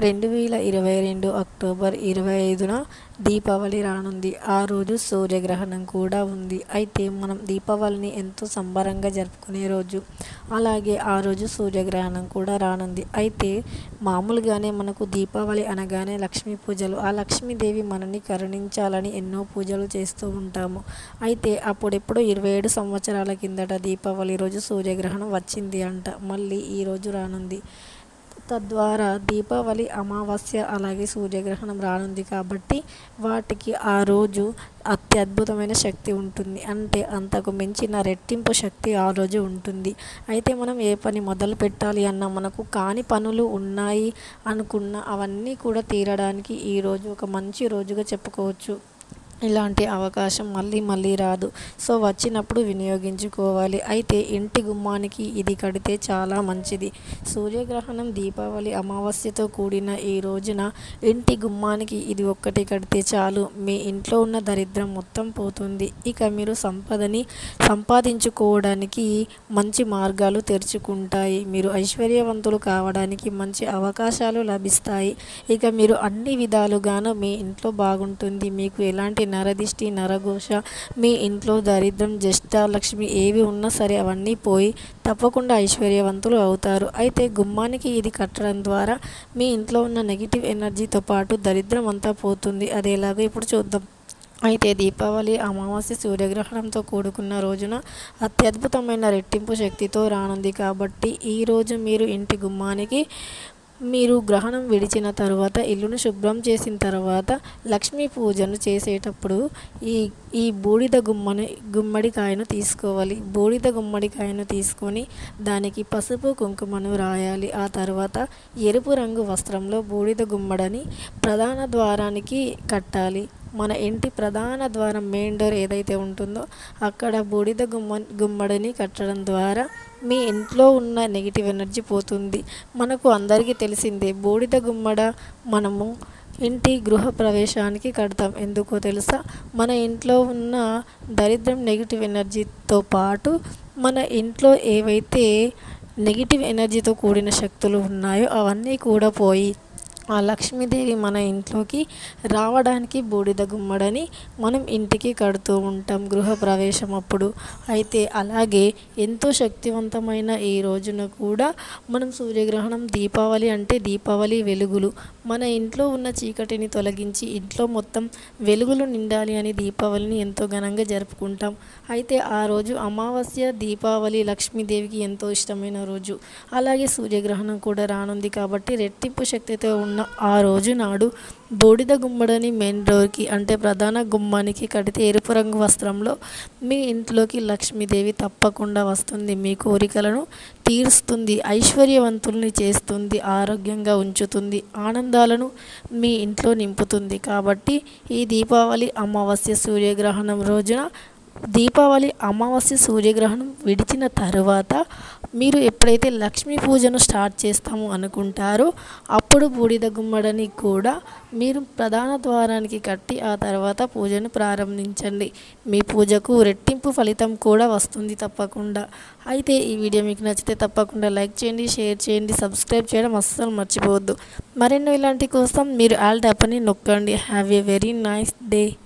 రెండు వేల ఇరవై రెండు అక్టోబర్ ఇరవై ఐదున దీపావళి రానుంది ఆ రోజు సూర్యగ్రహణం కూడా ఉంది అయితే మనం దీపావళిని ఎంతో సంబరంగా జరుపుకునే రోజు అలాగే ఆ రోజు సూర్యగ్రహణం కూడా రానుంది అయితే మామూలుగానే మనకు దీపావళి అనగానే లక్ష్మీ పూజలు ఆ లక్ష్మీదేవి మనని కరుణించాలని ఎన్నో పూజలు చేస్తూ ఉంటాము అయితే అప్పుడెప్పుడు ఇరవై ఏడు సంవత్సరాల కిందట దీపావళి రోజు సూర్యగ్రహణం వచ్చింది అంట మళ్ళీ ఈ రోజు రానుంది తద్వారా దీపావళి అమావాస్య అలాగే సూర్యగ్రహణం రానుంది కాబట్టి వాటికి ఆ రోజు అత్యద్భుతమైన శక్తి ఉంటుంది అంటే అంతకు మించిన రెట్టింపు శక్తి ఆ రోజు ఉంటుంది అయితే మనం ఏ పని మొదలు పెట్టాలి అన్నా మనకు కాని పనులు ఉన్నాయి అనుకున్న అవన్నీ కూడా తీరడానికి ఈరోజు ఒక మంచి రోజుగా చెప్పుకోవచ్చు ఇలాంటి అవకాశం మళ్ళీ మళ్ళీ రాదు సో వచ్చినప్పుడు వినియోగించుకోవాలి అయితే ఇంటి గుమ్మానికి ఇది కడితే చాలా మంచిది సూర్యగ్రహణం దీపావళి అమావాస్యతో కూడిన ఈ రోజున ఇంటి గుమ్మానికి ఇది ఒక్కటి కడితే చాలు మీ ఇంట్లో ఉన్న దరిద్రం మొత్తం పోతుంది ఇక మీరు సంపదని సంపాదించుకోవడానికి మంచి మార్గాలు తెరుచుకుంటాయి మీరు ఐశ్వర్యవంతులు కావడానికి మంచి అవకాశాలు లభిస్తాయి ఇక మీరు అన్ని విధాలుగాను మీ ఇంట్లో బాగుంటుంది మీకు ఎలాంటి నరదిష్టి నరఘోష మీ ఇంట్లో దరిద్రం జ్యేష్ఠలక్ష్మి ఏవి ఉన్నా సరే అవన్నీ పోయి తప్పకుండా ఐశ్వర్యవంతులు అవుతారు అయితే గుమ్మానికి ఇది కట్టడం ద్వారా మీ ఇంట్లో ఉన్న నెగిటివ్ ఎనర్జీతో పాటు దరిద్రం అంతా పోతుంది అది ఎలాగో ఇప్పుడు చూద్దాం అయితే దీపావళి అమావాస్య సూర్యగ్రహణంతో కూడుకున్న రోజున అత్యద్భుతమైన రెట్టింపు శక్తితో రానుంది కాబట్టి ఈరోజు మీరు ఇంటి గుమ్మానికి మీరు గ్రహణం విడిచిన తర్వాత ఇల్లును శుభ్రం చేసిన తర్వాత లక్ష్మీ పూజను చేసేటప్పుడు ఈ ఈ బూడిద గుమ్మని గుమ్మడికాయను తీసుకోవాలి బూడిద గుమ్మడికాయను తీసుకొని దానికి పసుపు కుంకుమను రాయాలి ఆ తర్వాత ఎరుపు రంగు వస్త్రంలో బూడిద గుమ్మడని ప్రధాన ద్వారానికి కట్టాలి మన ఇంటి ప్రధాన ద్వారం మెయిన్ డోర్ ఏదైతే ఉంటుందో అక్కడ బూడిద గుమ్మ గుమ్మడిని కట్టడం ద్వారా మీ ఇంట్లో ఉన్న నెగిటివ్ ఎనర్జీ పోతుంది మనకు అందరికీ తెలిసిందే బూడిద గుమ్మడ మనము ఇంటి గృహ ప్రవేశానికి కడతాం ఎందుకో తెలుసా మన ఇంట్లో ఉన్న దరిద్రం నెగిటివ్ ఎనర్జీతో పాటు మన ఇంట్లో ఏవైతే నెగిటివ్ ఎనర్జీతో కూడిన శక్తులు ఉన్నాయో అవన్నీ కూడా పోయి ఆ లక్ష్మీదేవి మన ఇంట్లోకి రావడానికి బూడిద గుమ్మడని మనం ఇంటికి కడుతూ ఉంటాం గృహప్రవేశం అప్పుడు అయితే అలాగే ఎంతో శక్తివంతమైన ఈ రోజున కూడా మనం సూర్యగ్రహణం దీపావళి అంటే దీపావళి వెలుగులు మన ఇంట్లో ఉన్న చీకటిని తొలగించి ఇంట్లో మొత్తం వెలుగులు నిండాలి అని దీపావళిని ఎంతో ఘనంగా జరుపుకుంటాం అయితే ఆ రోజు అమావాస్య దీపావళి లక్ష్మీదేవికి ఎంతో ఇష్టమైన రోజు అలాగే సూర్యగ్రహణం కూడా రానుంది కాబట్టి రెట్టింపు శక్తితో ఉన్న ఆ రోజు నాడు బూడిద గుమ్మడని మెయిన్ డోర్కి అంటే ప్రధాన గుమ్మానికి కడితే ఎరుపు రంగు వస్త్రంలో మీ ఇంట్లోకి లక్ష్మీదేవి తప్పకుండా వస్తుంది మీ కోరికలను తీరుస్తుంది ఐశ్వర్యవంతుల్ని చేస్తుంది ఆరోగ్యంగా ఉంచుతుంది ఆనందాలను మీ ఇంట్లో నింపుతుంది కాబట్టి ఈ దీపావళి అమావాస్య సూర్యగ్రహణం రోజున దీపావళి అమావాస్య సూర్యగ్రహణం విడిచిన తర్వాత మీరు ఎప్పుడైతే లక్ష్మీ పూజను స్టార్ట్ చేస్తాము అనుకుంటారో అప్పుడు బూడిద గుమ్మడని కూడా మీరు ప్రధాన ద్వారానికి కట్టి ఆ తర్వాత పూజను ప్రారంభించండి మీ పూజకు రెట్టింపు ఫలితం కూడా వస్తుంది తప్పకుండా అయితే ఈ వీడియో మీకు నచ్చితే తప్పకుండా లైక్ చేయండి షేర్ చేయండి సబ్స్క్రైబ్ చేయడం అస్సలు మర్చిపోవద్దు మరెన్నో ఇలాంటి కోసం మీరు ఆల్ ట్యాప్ అని నొక్కండి have a very nice day